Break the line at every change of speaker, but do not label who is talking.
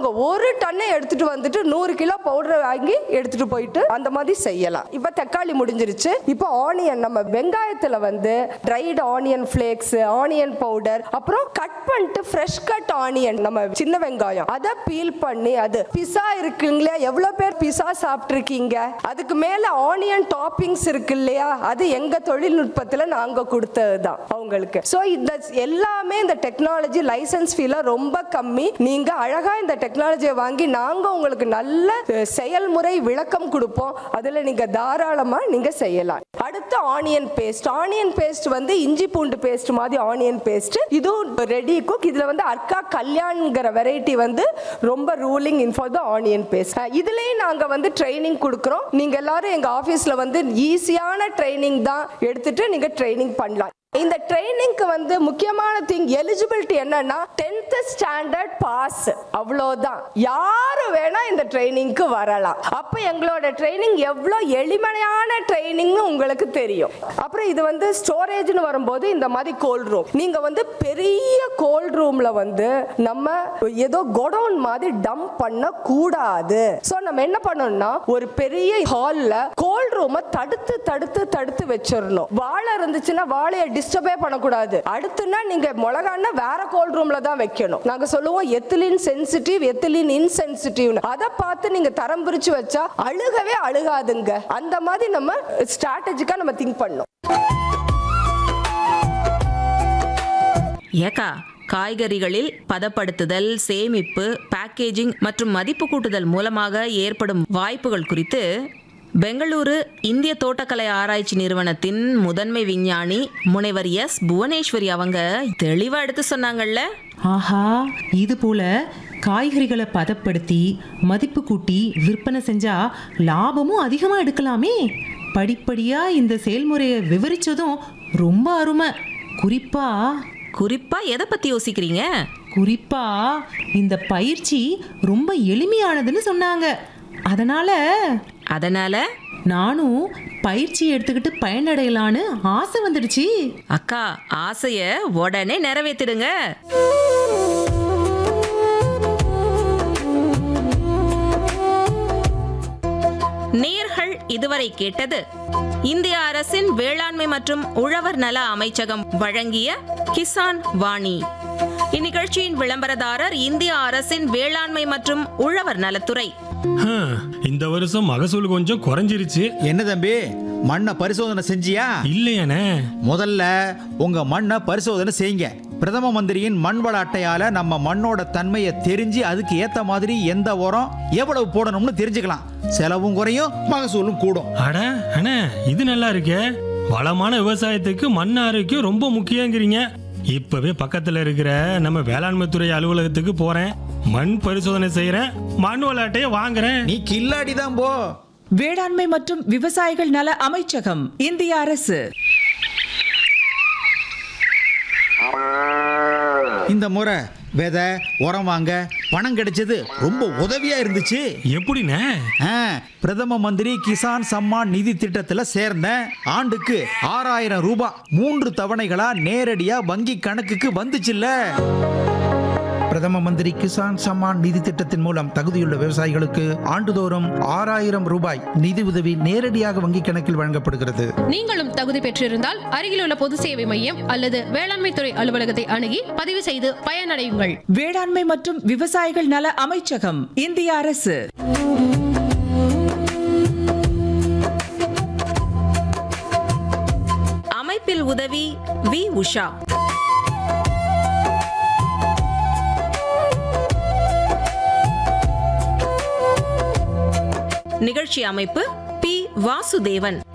அவங்க ஒரு டன்னை எடுத்துட்டு வந்துட்டு நூறு கிலோ பவுடர் வாங்கி எடுத்துட்டு போயிட்டு அந்த மாதிரி செய்யலாம் இப்போ தக்காளி முடிஞ்சிருச்சு இப்போ ஆனியன் நம்ம வெங்காயத்துல வந்து dried onion flakes onion powder அப்புறம் கட் பண்ணிட்டு ஃப்ரெஷ் கட் ஆனியன் நம்ம சின்ன வெங்காயம் அதை பீல் பண்ணி அது பிஸா இருக்குங்களா எவ்வளவு பேர் பிஸா சாப்பிட்ருக்கீங்க அதுக்கு மேல ஆனியன் டாப்பிங்ஸ் இருக்கு இல்லையா அது எங்க தொழில்நுட்பத்துல நாங்க கொடுத்தது தான் அவங்களுக்கு ஸோ இந்த எல்லாமே இந்த டெக்னாலஜி லைசன்ஸ் ஃபீல ரொம்ப கம்மி நீங்க அழகா இந்த டெக்னாலஜியை வாங்கி நாங்க உங்களுக்கு நல்ல அஹ், செயல்முறை விளக்கம் கொடுப்போம் அதுல நீங்க தாராளமா நீங்க செய்யலாம் அடுத்து ஆனியன் பேஸ்ட் ஆனியன் பேஸ்ட் வந்து இஞ்சி பூண்டு பேஸ்ட் மாதிரி ஆனியன் பேஸ்ட் இதுவும் ரெடி குக் இதுல வந்து அர்க்கா கல்யாண்ங்கிற வெரைட்டி வந்து ரொம்ப ruling in for the onion paste இதுலயும் நாங்க வந்து ட்ரைனிங் கொடுக்குறோம் நீங்க எல்லாரும் எங்க ஆபீஸ்ல வந்து ஈஸியான ட்ரைனிங் தான் எடுத்துட்டு நீங்க ட்ரைனிங் பண்ணலாம் இந்த ட்ரைனிங்க்கு வந்து முக்கியமான திங் எலிஜிபிலிட்டி என்னன்னா 10th ஸ்டாண்டர்ட் பாஸ் அவ்வளோதான் யாரு வேணா இந்த ட்ரைனிங்க்கு வரலாம் அப்ப எங்களோட ட்ரைனிங் எவ்வளோ எளிமையான ட்ரைனிங்னு உங்களுக்கு தெரியும் அப்புறம் இது வந்து ஸ்டோரேஜ்னு வரும்போது இந்த மாதிரி கோல்ட் ரூம் நீங்க வந்து பெரிய கோல்ட் ரூம்ல வந்து நம்ம ஏதோ கொடவுன் மாதிரி டம்ப் பண்ண கூடாது ஸோ நம்ம என்ன பண்ணணும்னா ஒரு பெரிய ஹால்ல கோல்ட் ரூமை தடுத்து தடுத்து தடுத்து வச்சிடணும் வாழை இருந்துச்சுன்னா வாழையை டிஸ்டர்பே பண்ணக்கூடாது அடுத்துனா நீங்க மிளகான்னா வேற கோல்ட் ரூம்ல தான் வைக்கணும் நாங்க சொல்லுவோம் எத்திலின் சென்சிட்டிவ் எத்திலின் இன்சென்சிட்டிவ் அதை பார்த்து நீங்க தரம் பிரிச்சு வச்சா அழுகவே அழுகாதுங்க அந்த மாதிரி நம்ம ஸ்ட்ராட்டஜிக்கா நம்ம திங்க் பண்ணணும்
ஏக்கா காய்கறிகளில் பதப்படுத்துதல் சேமிப்பு பேக்கேஜிங் மற்றும் மதிப்பு கூட்டுதல் மூலமாக ஏற்படும் வாய்ப்புகள் குறித்து பெங்களூரு இந்திய தோட்டக்கலை ஆராய்ச்சி நிறுவனத்தின் முதன்மை விஞ்ஞானி முனைவர் எஸ் புவனேஸ்வரி அவங்க தெளிவா எடுத்து சொன்னாங்கல்ல
ஆஹா இது போல காய்கறிகளை பதப்படுத்தி மதிப்பு கூட்டி விற்பனை செஞ்சா லாபமும் அதிகமா எடுக்கலாமே படிப்படியா இந்த செயல்முறையை விவரிச்சதும் ரொம்ப அருமை குறிப்பா
குறிப்பா எதை பத்தி யோசிக்கிறீங்க
குறிப்பா இந்த பயிற்சி ரொம்ப எளிமையானதுன்னு சொன்னாங்க அதனால
அதனால
நானும் பயிற்சி எடுத்துக்கிட்டு பயனடையலான்னு ஆசை வந்துடுச்சு
அக்கா ஆசைய உடனே நிறைவேத்திடுங்க நேர்கள் இதுவரை கேட்டது இந்திய அரசின் வேளாண்மை மற்றும் உழவர் நல அமைச்சகம் வழங்கிய கிசான் வாணி இந்நிகழ்ச்சியின் விளம்பரதாரர் இந்திய அரசின் வேளாண்மை மற்றும் உழவர் நலத்துறை
ஹம், இந்த வருஷம் மகசூல் கொஞ்சம் குறைஞ்சிருச்சு
என்ன தம்பி மண்ணை பரிசோதனை செஞ்சியா
இல்லையானே
முதல்ல உங்க மண்ணை பரிசோதனை செய்யுங்க பிரதம மந்திரியின் மண் வள அட்டையால நம்ம மண்ணோட தன்மையை தெரிஞ்சு அதுக்கு ஏத்த மாதிரி எந்த உரம் எவ்வளவு போடணும்னு தெரிஞ்சுக்கலாம் செலவும் குறையும் மகசூலும் கூடும்
அட அண்ணே இது நல்லா இருக்கே வளமான விவசாயத்துக்கு மண் ஆரோக்கியம் ரொம்ப முக்கியங்கிறீங்க இப்பவே பக்கத்துல இருக்கிற நம்ம வேளாண்மை துறை அலுவலகத்துக்கு போறேன் மண் பரிசோதனை செய்யறேன் மண் விளையாட்டையே வாங்குறேன்
நீ கில்லாடி தான் போ
வேளாண்மை மற்றும் விவசாயிகள் நல அமைச்சகம் இந்திய அரசு
இந்த முறை விதை உரம் வாங்க பணம் கிடைச்சது ரொம்ப உதவியா இருந்துச்சு
எப்படிண்ணே
ஆ, பிரதம மந்திரி கிசான் சம்மான் நிதி திட்டத்துல சேர்ந்தேன் ஆண்டுக்கு ஆறாயிரம் ரூபாய் மூன்று தவணைகளா நேரடியா வங்கி கணக்குக்கு வந்துச்சுல்ல
பிரதம மந்திரி கிசான் சம்மான் நிதி திட்டத்தின் மூலம் தகுதியுள்ள விவசாயிகளுக்கு ஆண்டுதோறும் ஆறாயிரம் ரூபாய் நிதி உதவி நேரடியாக வங்கிக் கணக்கில் வழங்கப்படுகிறது
நீங்களும் தகுதி பெற்றிருந்தால் அருகிலுள்ள பொது சேவை மையம் அல்லது வேளாண்மை துறை அலுவலகத்தை அணுகி பதிவு செய்து பயனடையுங்கள்
வேளாண்மை மற்றும் விவசாயிகள் நல அமைச்சகம் இந்திய அரசு
அமைப்பில் உதவி வி உஷா நிகழ்ச்சி அமைப்பு பி வாசுதேவன்